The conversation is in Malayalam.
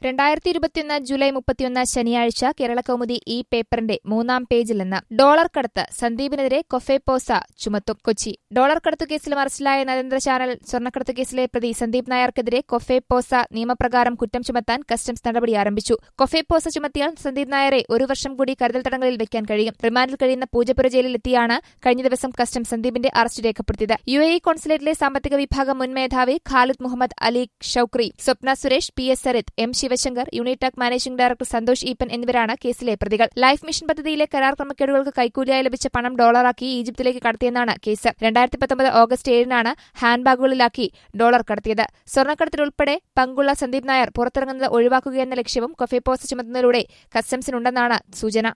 രണ്ടായിരത്തി ഇരുപത്തിയൊന്ന് ജൂലൈ മുപ്പത്തിയൊന്ന് ശനിയാഴ്ച കേരളകൗമുദി ഈ പേപ്പറിന്റെ മൂന്നാം പേജിൽ നിന്ന് ഡോളർ കടത്ത് സന്ദീപിനെതിരെ കൊഫേപ്പോസ ചുമത്തും കൊച്ചി ഡോളർ കടത്തു കേസിലും അറസ്റ്റിലായ നരേന്ദ്ര ചാനൽ സ്വർണ്ണക്കടത്ത് കേസിലെ പ്രതി സന്ദീപ് നായർക്കെതിരെ കൊഫേപ്പോസ നിയമപ്രകാരം കുറ്റം ചുമത്താൻ കസ്റ്റംസ് നടപടി ആരംഭിച്ചു കൊഫേപ്പോസ ചുമത്തിയാൽ സന്ദീപ് നായരെ ഒരു വർഷം കൂടി കരുതൽ തടങ്കലിൽ വെക്കാൻ കഴിയും റിമാൻഡിൽ കഴിയുന്ന പൂജപ്പുര ജയിലിൽ എത്തിയാണ് കഴിഞ്ഞ ദിവസം കസ്റ്റംസ് സന്ദീപിന്റെ അറസ്റ്റ് രേഖപ്പെടുത്തിയത് യു എ ഇ കോൺസുലേറ്റിലെ സാമ്പത്തിക വിഭാഗം മുൻ മേധാവി Khalid Muhammad Ali Shoukry Swapna Suresh P S Sarith M Sivasankar Unitac managing director Santhosh Eapen എന്നിവരാണ് കേസിലെ പ്രതികൾ ലൈഫ് മിഷൻ പദ്ധതിയിലെ കരാർ ക്രമക്കേടുകൾക്ക് കൈക്കൂലിയായി ലഭിച്ച പണം ഡോളറാക്കി ഈജിപ്തിലേക്ക് കടത്തിയെന്നാണ് കേസ് രണ്ടായിരത്തി പത്തൊമ്പത് ഓഗസ്റ്റ് ഏഴിനാണ് ഹാൻഡ് ബാഗുകളിലാക്കി ഡോളർ കടത്തിയത് സ്വർണ്ണക്കടത്തിലുൾപ്പെടെ പങ്കുള്ള സന്ദീപ് നായർ പുറത്തിറങ്ങുന്നത് ഒഴിവാക്കുകയെന്ന ലക്ഷ്യവും കൊഫേപ്പോസ് ചുമത്തുന്നതിലൂടെ കസ്റ്റംസിനുണ്ടെന്നാണ് സൂചന